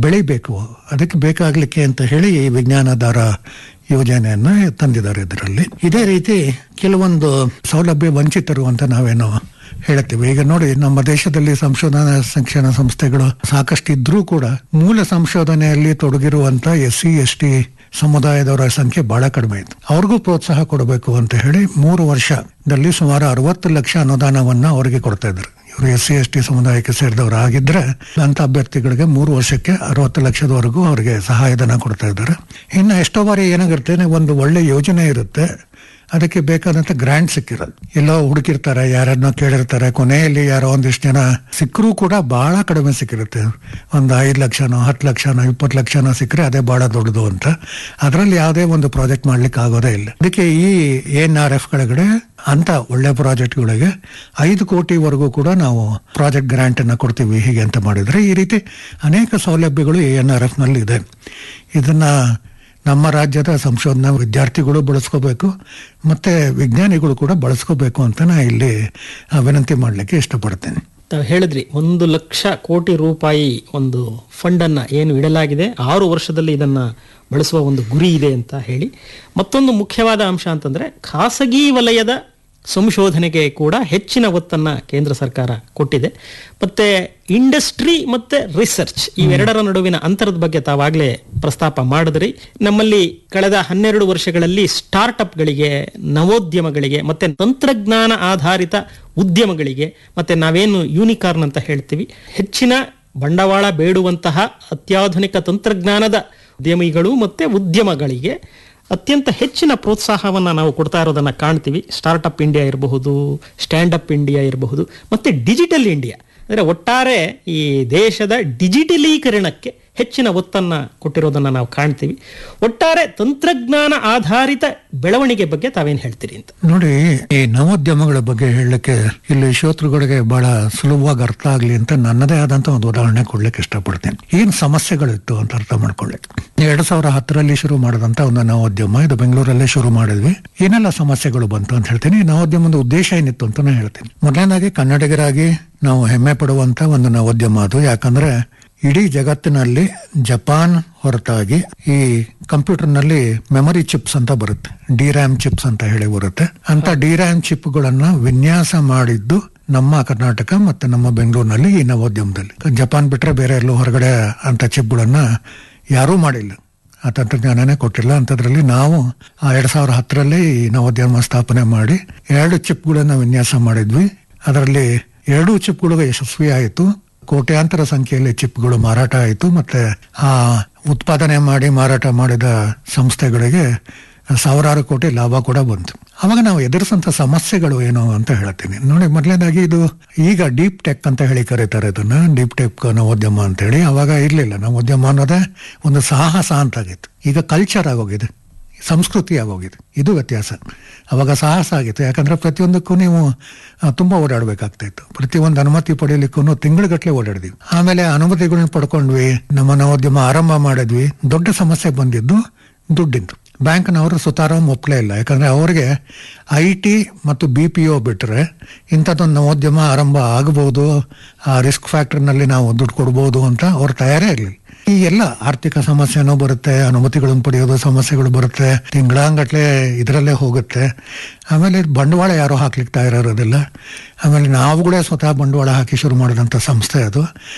ಬೆಳಿಬೇಕು ಅದಕ್ಕೆ ಬೇಕಾಗ್ಲಿಕ್ಕೆ ಅಂತ ಹೇಳಿ ಈ ವಿಜ್ಞಾನಧಾರ ಯೋಜನೆಯನ್ನ ತಂದಿದ್ದಾರೆ ಇದರಲ್ಲಿ ಇದೇ ರೀತಿ ಕೆಲವೊಂದು ಸೌಲಭ್ಯ ವಂಚಿತರು ಅಂತ ನಾವೇನೋ ಹೇಳ್ತೀವಿ ಈಗ ನೋಡಿ ನಮ್ಮ ದೇಶದಲ್ಲಿ ಸಂಶೋಧನಾ ಶಿಕ್ಷಣ ಸಂಸ್ಥೆಗಳು ಸಾಕಷ್ಟು ಇದ್ರೂ ಕೂಡ ಮೂಲ ಸಂಶೋಧನೆಯಲ್ಲಿ ತೊಡಗಿರುವಂತ ಎಸ್ ಸಿ ಎಸ್ ಟಿ ಸಮುದಾಯದವರ ಸಂಖ್ಯೆ ಬಹಳ ಕಡಿಮೆ ಇತ್ತು ಅವ್ರಿಗೂ ಪ್ರೋತ್ಸಾಹ ಕೊಡಬೇಕು ಅಂತ ಹೇಳಿ ಮೂರು ವರ್ಷದಲ್ಲಿ ಸುಮಾರು ಅರವತ್ತು ಲಕ್ಷ ಅನುದಾನವನ್ನ ಅವರಿಗೆ ಕೊಡ್ತಾ ಇದ್ರು ಇವರು ಎಸ್ ಸಿ ಎಸ್ ಟಿ ಸಮುದಾಯಕ್ಕೆ ಸೇರಿದವರು ಆಗಿದ್ರೆ ಅಂತ ಅಭ್ಯರ್ಥಿಗಳಿಗೆ ಮೂರು ವರ್ಷಕ್ಕೆ ಅರವತ್ತು ಲಕ್ಷದವರೆಗೂ ಅವರಿಗೆ ಸಹಾಯಧನ ಕೊಡ್ತಾ ಇದ್ದಾರೆ ಇನ್ನು ಎಷ್ಟೋ ಬಾರಿ ಏನಾಗಿರುತ್ತೆ ಒಂದು ಒಳ್ಳೆ ಯೋಜನೆ ಇರುತ್ತೆ ಅದಕ್ಕೆ ಬೇಕಾದಂತ ಗ್ರಾಂಟ್ ಸಿಕ್ಕಿರಲ್ಲ ಎಲ್ಲೋ ಹುಡುಕಿರ್ತಾರೆ ಯಾರನ್ನೋ ಕೇಳಿರ್ತಾರೆ ಕೊನೆಯಲ್ಲಿ ಯಾರೋ ಒಂದಿಷ್ಟು ಜನ ಸಿಕ್ಕರೂ ಕೂಡ ಬಹಳ ಕಡಿಮೆ ಸಿಕ್ಕಿರುತ್ತೆ ಒಂದು ಐದು ಲಕ್ಷನೋ ಹತ್ತು ಲಕ್ಷನೋ ಇಪ್ಪತ್ತು ಲಕ್ಷನೋ ಸಿಕ್ಕರೆ ಅದೇ ಬಹಳ ದೊಡ್ಡದು ಅಂತ ಅದರಲ್ಲಿ ಯಾವುದೇ ಒಂದು ಪ್ರಾಜೆಕ್ಟ್ ಮಾಡ್ಲಿಕ್ಕೆ ಆಗೋದೇ ಇಲ್ಲ ಅದಕ್ಕೆ ಈ ಎನ್ ಆರ್ ಎಫ್ ಕೆಳಗಡೆ ಅಂತ ಒಳ್ಳೆ ಪ್ರಾಜೆಕ್ಟ್ಗಳಿಗೆ ಐದು ಕೋಟಿವರೆಗೂ ಕೂಡ ನಾವು ಪ್ರಾಜೆಕ್ಟ್ ಗ್ರಾಂಟ್ ಅನ್ನ ಕೊಡ್ತೀವಿ ಹೀಗೆ ಅಂತ ಮಾಡಿದ್ರೆ ಈ ರೀತಿ ಅನೇಕ ಸೌಲಭ್ಯಗಳು ಎನ್ ಆರ್ ಎಫ್ ನಲ್ಲಿ ಇದೆ ಇದನ್ನ ನಮ್ಮ ರಾಜ್ಯದ ಸಂಶೋಧನಾ ವಿದ್ಯಾರ್ಥಿಗಳು ಬಳಸ್ಕೋಬೇಕು ಮತ್ತೆ ವಿಜ್ಞಾನಿಗಳು ಕೂಡ ಬಳಸ್ಕೋಬೇಕು ಅಂತ ನಾ ಇಲ್ಲಿ ಆ, ವಿನಂತಿ ಮಾಡಲಿಕ್ಕೆ ಇಷ್ಟಪಡ್ತೇನೆ ತಾವು ಹೇಳಿದ್ರಿ ಒಂದು ಲಕ್ಷ ಕೋಟಿ ರೂಪಾಯಿ ಒಂದು ಫಂಡ್ ಅನ್ನ ಏನು ಇಡಲಾಗಿದೆ ಆರು ವರ್ಷದಲ್ಲಿ ಇದನ್ನ ಬಳಸುವ ಒಂದು ಗುರಿ ಇದೆ ಅಂತ ಹೇಳಿ ಮತ್ತೊಂದು ಮುಖ್ಯವಾದ ಅಂಶ ಅಂತಂದ್ರೆ ಖಾಸಗಿ ವಲಯದ ಸಂಶೋಧನೆಗೆ ಕೂಡ ಹೆಚ್ಚಿನ ಒತ್ತನ್ನ ಕೇಂದ್ರ ಸರ್ಕಾರ ಕೊಟ್ಟಿದೆ ಮತ್ತೆ ಇಂಡಸ್ಟ್ರಿ ಮತ್ತೆ ರಿಸರ್ಚ್ ಇವೆರಡರ ನಡುವಿನ ಅಂತರದ ಬಗ್ಗೆ ತಾವಾಗಲೇ ಪ್ರಸ್ತಾಪ ಮಾಡಿದ್ರಿ ನಮ್ಮಲ್ಲಿ ಕಳೆದ ಹನ್ನೆರಡು ವರ್ಷಗಳಲ್ಲಿ ಸ್ಟಾರ್ಟ್ಅಪ್ಗಳಿಗೆ ನವೋದ್ಯಮಗಳಿಗೆ ಮತ್ತೆ ತಂತ್ರಜ್ಞಾನ ಆಧಾರಿತ ಉದ್ಯಮಗಳಿಗೆ ಮತ್ತೆ ನಾವೇನು ಯೂನಿಕಾರ್ನ್ ಅಂತ ಹೇಳ್ತೀವಿ ಹೆಚ್ಚಿನ ಬಂಡವಾಳ ಬೇಡುವಂತಹ ಅತ್ಯಾಧುನಿಕ ತಂತ್ರಜ್ಞಾನದ ಉದ್ಯಮಿಗಳು ಮತ್ತೆ ಉದ್ಯಮಗಳಿಗೆ ಅತ್ಯಂತ ಹೆಚ್ಚಿನ ಪ್ರೋತ್ಸಾಹವನ್ನು ನಾವು ಕೊಡ್ತಾ ಇರೋದನ್ನ ಕಾಣ್ತೀವಿ ಸ್ಟಾರ್ಟ್ಅಪ್ ಇಂಡಿಯಾ ಇರಬಹುದು ಸ್ಟ್ಯಾಂಡ್ ಅಪ್ ಇಂಡಿಯಾ ಇರಬಹುದು ಮತ್ತೆ ಡಿಜಿಟಲ್ ಇಂಡಿಯಾ ಅಂದರೆ ಒಟ್ಟಾರೆ ಈ ದೇಶದ ಡಿಜಿಟಲೀಕರಣಕ್ಕೆ ಹೆಚ್ಚಿನ ಒತ್ತನ್ನ ಕೊಟ್ಟಿರೋದನ್ನ ನಾವು ಕಾಣ್ತೀವಿ ಒಟ್ಟಾರೆ ತಂತ್ರಜ್ಞಾನ ಆಧಾರಿತ ಬೆಳವಣಿಗೆ ಬಗ್ಗೆ ತಾವೇನು ಹೇಳ್ತೀರಿ ಅಂತ ನೋಡಿ ಈ ನವೋದ್ಯಮಗಳ ಬಗ್ಗೆ ಹೇಳಲಿಕ್ಕೆ ಇಲ್ಲಿ ಶ್ರೋತೃಗಳಿಗೆ ಬಹಳ ಸುಲಭವಾಗಿ ಅರ್ಥ ಆಗ್ಲಿ ಅಂತ ನನ್ನದೇ ಆದಂತ ಒಂದು ಉದಾಹರಣೆ ಕೊಡ್ಲಿಕ್ಕೆ ಇಷ್ಟಪಡ್ತೇನೆ ಏನ್ ಸಮಸ್ಯೆಗಳಿತ್ತು ಅಂತ ಅರ್ಥ ಮಾಡ್ಕೊಳ್ಳಿಕ್ಕೆ ಎರಡ್ ಸಾವಿರ ಹತ್ತರಲ್ಲಿ ಶುರು ಮಾಡಿದಂತ ಒಂದು ನವೋದ್ಯಮ ಇದು ಬೆಂಗಳೂರಲ್ಲೇ ಶುರು ಮಾಡಿದ್ವಿ ಏನೆಲ್ಲ ಸಮಸ್ಯೆಗಳು ಬಂತು ಅಂತ ಹೇಳ್ತೀನಿ ಈ ನವೋದ್ಯಮದ ಉದ್ದೇಶ ಏನಿತ್ತು ಅಂತ ನಾನು ಹೇಳ್ತೀನಿ ಮೊದಲನೇದಾಗಿ ಕನ್ನಡಿಗರಾಗಿ ನಾವು ಹೆಮ್ಮೆ ಪಡುವಂತ ಒಂದು ನವೋದ್ಯಮ ಅದು ಯಾಕಂದ್ರೆ ಇಡೀ ಜಗತ್ತಿನಲ್ಲಿ ಜಪಾನ್ ಹೊರತಾಗಿ ಈ ಕಂಪ್ಯೂಟರ್ ನಲ್ಲಿ ಮೆಮರಿ ಚಿಪ್ಸ್ ಅಂತ ಬರುತ್ತೆ ಡಿ ರ್ಯಾಮ್ ಚಿಪ್ಸ್ ಅಂತ ಹೇಳಿ ಬರುತ್ತೆ ಅಂತ ಡಿ ರ್ಯಾಮ್ ಚಿಪ್ಗಳನ್ನ ವಿನ್ಯಾಸ ಮಾಡಿದ್ದು ನಮ್ಮ ಕರ್ನಾಟಕ ಮತ್ತೆ ನಮ್ಮ ಬೆಂಗಳೂರಿನಲ್ಲಿ ಈ ನವೋದ್ಯಮದಲ್ಲಿ ಜಪಾನ್ ಬಿಟ್ರೆ ಬೇರೆ ಎಲ್ಲೂ ಹೊರಗಡೆ ಅಂತ ಚಿಪ್ಗಳನ್ನ ಯಾರೂ ಮಾಡಿಲ್ಲ ಆ ತಂತ್ರಜ್ಞಾನನೇ ಕೊಟ್ಟಿಲ್ಲ ಅಂತದ್ರಲ್ಲಿ ನಾವು ಆ ಎರಡ್ ಸಾವಿರ ಹತ್ತರಲ್ಲಿ ಈ ನವೋದ್ಯಮ ಸ್ಥಾಪನೆ ಮಾಡಿ ಎರಡು ಚಿಪ್ಗಳನ್ನ ವಿನ್ಯಾಸ ಮಾಡಿದ್ವಿ ಅದರಲ್ಲಿ ಎರಡೂ ಚಿಪ್ಗಳು ಯಶಸ್ವಿ ಆಯಿತು ಕೋಟ್ಯಾಂತರ ಸಂಖ್ಯೆಯಲ್ಲಿ ಚಿಪ್ಗಳು ಮಾರಾಟ ಆಯಿತು ಮತ್ತೆ ಆ ಉತ್ಪಾದನೆ ಮಾಡಿ ಮಾರಾಟ ಮಾಡಿದ ಸಂಸ್ಥೆಗಳಿಗೆ ಸಾವಿರಾರು ಕೋಟಿ ಲಾಭ ಕೂಡ ಬಂತು ಅವಾಗ ನಾವು ಎದುರಿಸಂತ ಸಮಸ್ಯೆಗಳು ಏನು ಅಂತ ಹೇಳ್ತೀನಿ ನೋಡಿ ಮೊದಲನೇದಾಗಿ ಇದು ಈಗ ಡೀಪ್ ಟೆಕ್ ಅಂತ ಹೇಳಿ ಕರೀತಾರೆ ಇದನ್ನ ಡೀಪ್ ಟೆಕ್ ನವೋದ್ಯಮ ಅಂತ ಹೇಳಿ ಅವಾಗ ಇರ್ಲಿಲ್ಲ ನವೋದ್ಯಮ ಅನ್ನೋದೇ ಒಂದು ಸಾಹಸ ಅಂತಾಗಿತ್ತು ಈಗ ಕಲ್ಚರ್ ಆಗೋಗಿದೆ ಸಂಸ್ಕೃತಿ ಆಗೋಗಿದೆ ಇದು ವ್ಯತ್ಯಾಸ ಅವಾಗ ಸಾಹಸ ಆಗಿತ್ತು ಯಾಕಂದ್ರೆ ಪ್ರತಿಯೊಂದಕ್ಕೂ ನೀವು ಆ, ತುಂಬಾ ಓಡಾಡಬೇಕಾಗ್ತಾ ಇತ್ತು ಪ್ರತಿಯೊಂದು ಅನುಮತಿ ಪಡೆಯಲಿಕ್ಕೂ ತಿಂಗಳುಗಟ್ಟಲೆ ಓಡಾಡಿದ್ವಿ ಆಮೇಲೆ ಅನುಮತಿಗಳನ್ನ ಪಡ್ಕೊಂಡ್ವಿ ನಮ್ಮ ನವೋದ್ಯಮ ಆರಂಭ ಮಾಡಿದ್ವಿ ದೊಡ್ಡ ಸಮಸ್ಯೆ ಬಂದಿದ್ದು ದುಡ್ಡಿಂದು ಬ್ಯಾಂಕ್ನವರು ಸುತಾರಾಮ್ ಒಪ್ಪಲೇ ಇಲ್ಲ ಯಾಕಂದ್ರೆ ಅವರಿಗೆ ಐ ಟಿ ಮತ್ತು ಬಿ ಪಿ ಒ ಬಿಟ್ಟರೆ ಇಂಥದ್ದೊಂದು ನವೋದ್ಯಮ ಆರಂಭ ಆಗಬಹುದು ಆ ರಿಸ್ಕ್ ಫ್ಯಾಕ್ಟರ್ನಲ್ಲಿ ನಾವು ದುಡ್ಡು ಕೊಡ್ಬೋದು ಅಂತ ಅವ್ರ ತಯಾರೇ ಇರಲಿಲ್ಲ ಈ ಎಲ್ಲ ಆರ್ಥಿಕ ಸಮಸ್ಯೆನೂ ಬರುತ್ತೆ ಅನುಮತಿಗಳನ್ನು ಪಡೆಯೋದು ಸಮಸ್ಯೆಗಳು ಬರುತ್ತೆ ತಿಂಗಳಾಂಗಟ್ಲೆ ಇದರಲ್ಲೇ ಹೋಗುತ್ತೆ ಆಮೇಲೆ ಬಂಡವಾಳ ಯಾರೋ ಹಾಕ್ಲಿಕ್ಕೆ ತಯಾರಿರೋದಿಲ್ಲ ಆಮೇಲೆ ನಾವುಗಳೇ ಸ್ವತಃ ಬಂಡವಾಳ ಹಾಕಿ ಶುರು ಮಾಡಿದಂಥ ಸಂಸ್ಥೆ ಅದು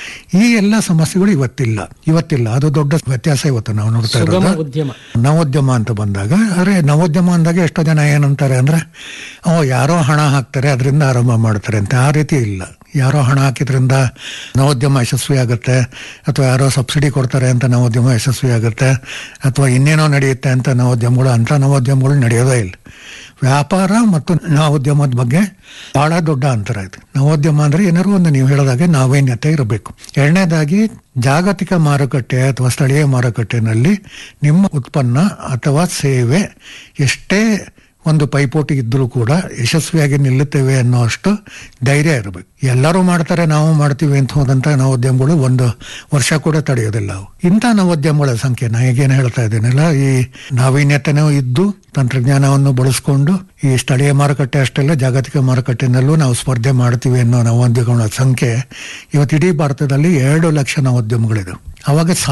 ಈ ಎಲ್ಲ ಸಮಸ್ಯೆಗಳು ಇವತ್ತಿಲ್ಲ ಇವತ್ತಿಲ್ಲ ಅದು ದೊಡ್ಡ ವ್ಯತ್ಯಾಸ ಇವತ್ತು ನಾವು ನೋಡ್ತಾ ಸುಗಮ ಇರೋದು ಉದ್ಯಮ ನವೋದ್ಯಮ ಅಂತ ಬಂದಾಗ ಅರೆ ನವೋದ್ಯಮ ಅಂದಾಗ ಎಷ್ಟೋ ಜನ ಏನಂತಾರೆ ಅಂದ್ರೆ ಓ ಯಾರೋ ಹಣ ಹಾಕ್ತಾರೆ ಅದರಿಂದ ಆರಂಭ ಮಾಡ್ತಾರೆ ಅಂತ ಆ ರೀತಿ ಇಲ್ಲ ಯಾರೋ ಹಣ ಹಾಕಿದ್ರಿಂದ ನವೋದ್ಯಮ ಯಶಸ್ವಿ ಆಗುತ್ತೆ ಅಥವಾ ಯಾರೋ ಸಬ್ಸಿಡಿ ಕೊಡ್ತಾರೆ ಅಂತ ನವೋದ್ಯಮ ಯಶಸ್ವಿ ಆಗುತ್ತೆ ಅಥವಾ ಇನ್ನೇನೋ ನಡೆಯುತ್ತೆ ಅಂತ ನವೋದ್ಯಮಗಳು ಅಂತ ನವೋದ್ಯಮಗಳು ನಡೆಯೋದೇ ಇಲ್ಲ ವ್ಯಾಪಾರ ಮತ್ತು ನವೋದ್ಯಮದ ಬಗ್ಗೆ ಬಹಳ ದೊಡ್ಡ ಅಂತರ ಇದೆ ನವೋದ್ಯಮ ಅಂದ್ರೆ ಏನಾದ್ರು ಒಂದು ನೀವು ಹೇಳೋದಾಗೆ ನಾವೀನ್ಯತೆ ಇರಬೇಕು ಎರಡನೇದಾಗಿ ಜಾಗತಿಕ ಮಾರುಕಟ್ಟೆ ಅಥವಾ ಸ್ಥಳೀಯ ಮಾರುಕಟ್ಟೆನಲ್ಲಿ ನಿಮ್ಮ ಉತ್ಪನ್ನ ಅಥವಾ ಸೇವೆ ಎಷ್ಟೇ ಒಂದು ಪೈಪೋಟಿ ಇದ್ರೂ ಕೂಡ ಯಶಸ್ವಿಯಾಗಿ ನಿಲ್ಲುತ್ತೇವೆ ಅನ್ನೋ ಅಷ್ಟು ಧೈರ್ಯ ಇರಬೇಕು ಎಲ್ಲರೂ ಮಾಡ್ತಾರೆ ನಾವು ಮಾಡ್ತೀವಿ ಅಂತ ಹೋದಂತ ನವೋದ್ಯಮಗಳು ಒಂದು ವರ್ಷ ಕೂಡ ತಡೆಯೋದಿಲ್ಲ ಅವು ಇಂಥ ನವೋದ್ಯಮಗಳ ಸಂಖ್ಯೆ ನಾ ಈಗೇನು ಹೇಳ್ತಾ ಇದ್ದೀನಲ್ಲ ಈ ನಾವೀನ್ಯತೆನೂ ಇದ್ದು ತಂತ್ರಜ್ಞಾನವನ್ನು ಬಳಸ್ಕೊಂಡು ಈ ಸ್ಥಳೀಯ ಮಾರುಕಟ್ಟೆ ಅಷ್ಟೆಲ್ಲ ಜಾಗತಿಕ ಮಾರುಕಟ್ಟೆನಲ್ಲೂ ನಾವು ಸ್ಪರ್ಧೆ ಮಾಡ್ತೀವಿ ಅನ್ನೋ ನವೋದ್ಯಮಗಳ ಸಂಖ್ಯೆ ಇವತ್ತು ಇಡೀ ಭಾರತದಲ್ಲಿ ಎರಡು ಲಕ್ಷ ನವೋದ್ಯಮಗಳಿದೆ ಅವಾಗ